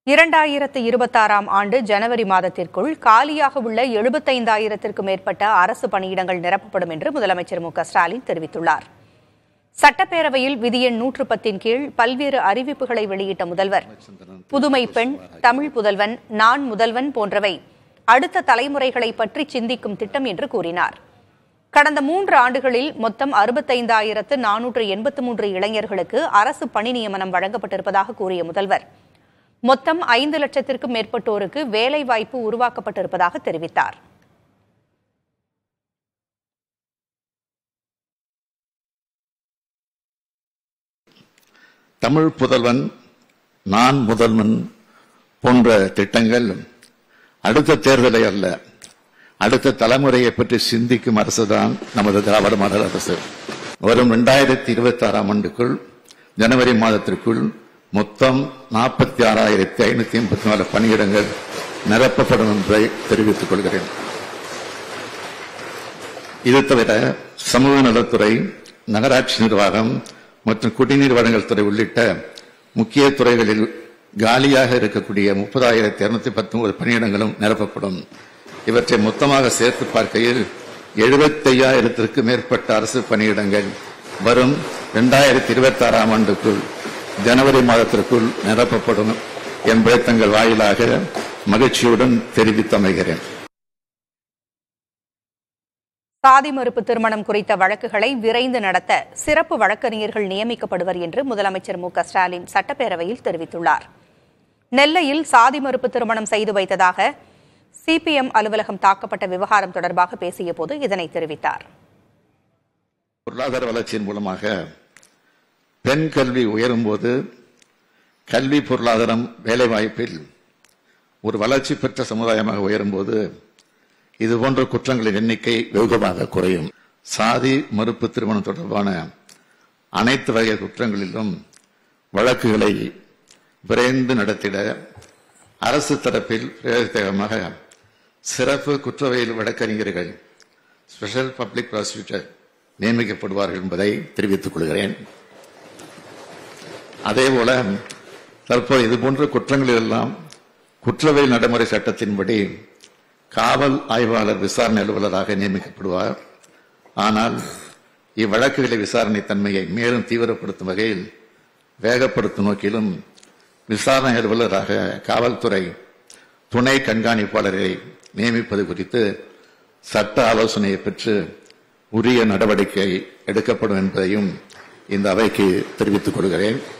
இரண்டாயிரத்து இருபத்தாறாம் ஆண்டு ஜனவரி மாதத்திற்குள் காலியாக உள்ள எழுபத்தைந்தாயிரத்திற்கும் மேற்பட்ட அரசு பணியிடங்கள் நிரப்பப்படும் என்று முதலமைச்சர் மு க ஸ்டாலின் தெரிவித்துள்ளார் சட்டப்பேரவையில் விதி எண் நூற்று பத்தின் கீழ் பல்வேறு அறிவிப்புகளை வெளியிட்ட முதல்வர் புதுமை பெண் தமிழ் புதல்வன் நான் முதல்வன் போன்றவை அடுத்த தலைமுறைகளை பற்றி சிந்திக்கும் திட்டம் என்று கூறினார் கடந்த மூன்று ஆண்டுகளில் மொத்தம் அறுபத்தைந்தாயிரத்து நானூற்று எண்பத்து மூன்று இளைஞர்களுக்கு அரசு பணி நியமனம் வழங்கப்பட்டிருப்பதாக கூறிய முதல்வர் மொத்தம் ஐந்து லட்சத்திற்கும் மேற்பட்டோருக்கு வேலைவாய்ப்பு உருவாக்கப்பட்டிருப்பதாக தெரிவித்தார் தமிழ் புதல்வன் நான் முதல்வன் போன்ற திட்டங்கள் அடுத்த தேர்தலை அல்ல அடுத்த தலைமுறையை பற்றி சிந்திக்கும் அரசுதான் நமது திராவிட மாடல் அரசு வரும் இரண்டாயிரத்தி இருபத்தி ஆறாம் ஆண்டுக்குள் ஜனவரி மாதத்திற்குள் மொத்தம் நாற்பத்தி ஆறாயிரத்தி ஐநூத்தி எண்பத்தி நாலு பணியிடங்கள் நிரப்பப்படும் என்பதை தெரிவித்துக் கொள்கிறேன் இது தவிர சமூக நலத்துறை நகராட்சி நிர்வாகம் மற்றும் குடிநீர் வழங்கல் துறை உள்ளிட்ட முக்கிய துறைகளில் காலியாக இருக்கக்கூடிய முப்பதாயிரத்தி இருநூத்தி பத்தொன்பது பணியிடங்களும் நிரப்பப்படும் இவற்றை மொத்தமாக சேர்த்து பார்க்கையில் எழுபத்தி ஐயாயிரத்திற்கு மேற்பட்ட அரசு பணியிடங்கள் வரும் இரண்டாயிரத்தி இருபத்தி ஆறாம் ஆண்டுக்குள் ஜனவரி மாதத்திற்குள் நிரப்பப்படும் என்பதை தங்கள் வாயிலாக மகிழ்ச்சியுடன் தெரிவித்தமைகிறேன் சாதி மறுப்பு திருமணம் குறித்த வழக்குகளை விரைந்து நடத்த சிறப்பு வழக்கறிஞர்கள் நியமிக்கப்படுவர் என்று முதலமைச்சர் மு க ஸ்டாலின் சட்டப்பேரவையில் தெரிவித்துள்ளார் நெல்லையில் சாதி மறுப்பு திருமணம் செய்து வைத்ததாக சிபிஎம் அலுவலகம் தாக்கப்பட்ட விவகாரம் தொடர்பாக பேசியபோது இதனை தெரிவித்தார் பொருளாதார வளர்ச்சியின் மூலமாக பெண் கல்வி உயரும் போது கல்வி பொருளாதாரம் வேலைவாய்ப்பில் ஒரு வளர்ச்சி பெற்ற சமுதாயமாக உயரும் போது இதுபோன்ற குற்றங்களின் எண்ணிக்கை வெகுவாக குறையும் சாதி மறுப்பு திருமணம் தொடர்பான அனைத்து வகை குற்றங்களிலும் வழக்குகளை விரைந்து நடத்திட அரசு தரப்பில் பிரயோஜனமாக சிறப்பு குற்றவியல் வழக்கறிஞர்கள் ஸ்பெஷல் பப்ளிக் ப்ராசிக்யூட்டர் நியமிக்கப்படுவார்கள் என்பதை தெரிவித்துக் கொள்கிறேன் அதேபோல தற்போது இதுபோன்ற குற்றங்களில் எல்லாம் குற்றவியல் நடைமுறை சட்டத்தின்படி காவல் ஆய்வாளர் விசாரணை அலுவலராக நியமிக்கப்படுவார் ஆனால் இவ்வழக்குகளை விசாரணை தன்மையை மேலும் தீவிரப்படுத்தும் வகையில் வேகப்படுத்தும் நோக்கிலும் விசாரணை அலுவலராக காவல்துறை துணை கண்காணிப்பாளரை நியமிப்பது குறித்து சட்ட ஆலோசனையை பெற்று உரிய நடவடிக்கை எடுக்கப்படும் என்பதையும் இந்த அவைக்கு தெரிவித்துக் கொள்கிறேன்